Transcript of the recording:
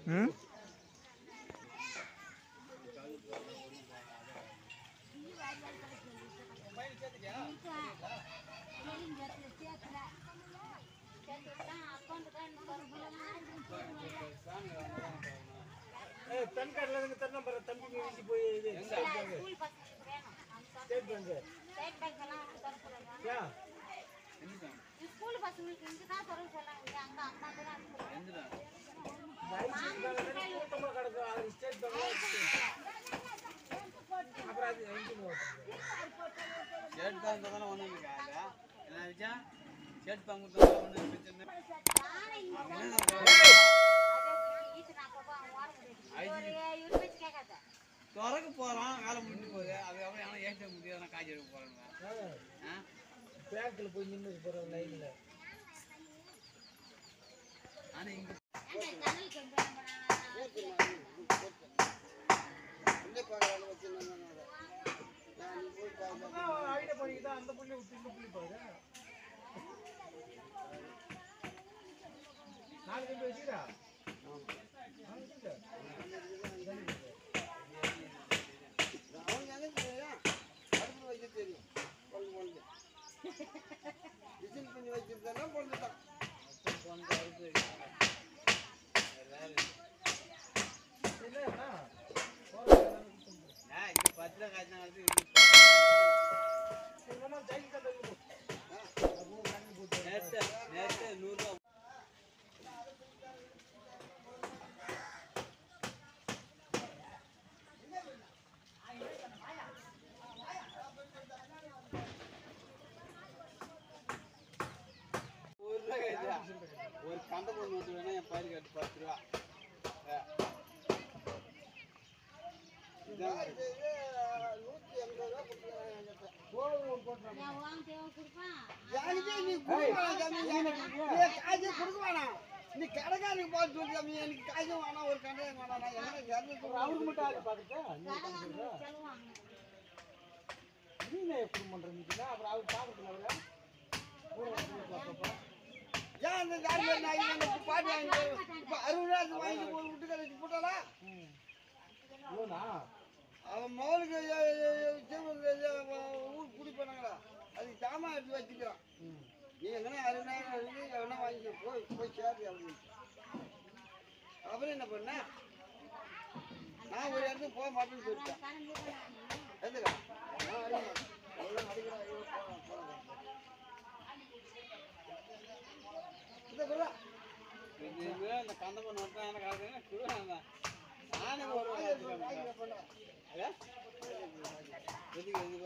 ம் பென் கார்டில் இருந்து தர நம்பர் தம்பி வீசி போய் இது ஸ்டேட் பேங்க் ஸ்டேட் பேங்க் ஏன் ஸ்கூல் பசங்களுக்கு இங்க தான் சொல்ல சொன்னாங்க அங்க அம்மா கூட அனுப்புறேன் கூட்டமாக கிடக்கும் அது ஸ்டேட் பேங்க் அப்புறம் அது எங்கே ஷர்ட் பேங்க் தானே ஒன்றும் இருக்காங்க என்ன வச்சா ஷர்ட் பேங்க் தான் ஒன்றும் பிரச்சனை நானே இங்க என்ன ஈட்டு நான் அப்பப்போ அவன் ஓட முடியாது ஒரு இருபது வச்சு கேட்காத திறக்க போகிறோம் வேலை முடிஞ்சு போகுது அதுக்கப்புறம் ஆனால் ஏற்ற முடியாது நான் காய்ச்சி எடுக்க போகிறேங்க ஆ பேங்க்கில் போய் நின்று போகிற லைனில் ஆனால் இங்கே ஏன்டா ஜன்னல் கம்பி நம்ம ஐடியா பண்ணிக்கிட்டா அந்த புள்ளி விட்டு இந்த புள்ளி பாரு நாலு கம்பி வச்சுக்கிறா நாலு வச்சுக்கிறா இல்லைண்ணா ஆ இங்கே பத்து ரூபா காய்ச்சினா வந்து நேற்று நேற்று நூறுரூவா ஒரு ரூபா கேட்டா ஒரு கண்டை பொண்ணு வந்து வேணா என் பயிர் கட்டு பத்து ரூபா ஆ. இதான் நான் வாங்க தேவை கொடுப்பேன் நீ கடைக்காரனுக்கு பார்த்து சொல்லி தம்பி, எனக்கு காய்ச்சல் வேணாம் ஒரு கண்டை வேணாம் நான் என்ன இரநூத்தி அவருக்கு மட்டும் ஆள் பார்த்துட்டா கடை செலவாங்க நீங்க எப்படி பண்றீங்க அப்புறம் அவர் பார்க்கறதுல அவரை ஊரை வந்து பார்த்தப்ப ஏன் அந்த ஜாதி மாதிரி நாய் வந்து இப்ப பாட்டு வாங்கி இப்ப அறுபது ரூபாய்க்கு வாங்கி போய் விட்டு கடைக்கு போட்டாளா இவனா அவன் மகளுக்கு எ- எ- எ- திரும்ப எ- எ- ஊர் குடி பண்ணாங்களா அதுக்கு சாமான் எடுத்து வச்சுக்கிறான் நீ எங்கன்னா அறுபது நாயிரம் இருக்கு எவனா வாங்கி போய் போய் சேரு அப்படின்னு அப்புறம் என்ன பண்ண நான் ஒரு இடத்துக்கு போக மாட்டேன்னு சொல்லிட்டேன் எதுக்கா நான் அடிக்க மாட்டேன். எல்லாம் அடிக்கிறேன், ஐயோ, போலாம், போலாம். இந்த குரா இது இது அந்த கண்டை பொண்ணு மட்டும் எனக்கு ஆகுதுன்னா குடுவாங்க நானே ஒரு ரூபா வாங்கி காய்ச்சிக்கிறேன். பண்ண அதா? எதுக்கு எதுக்கு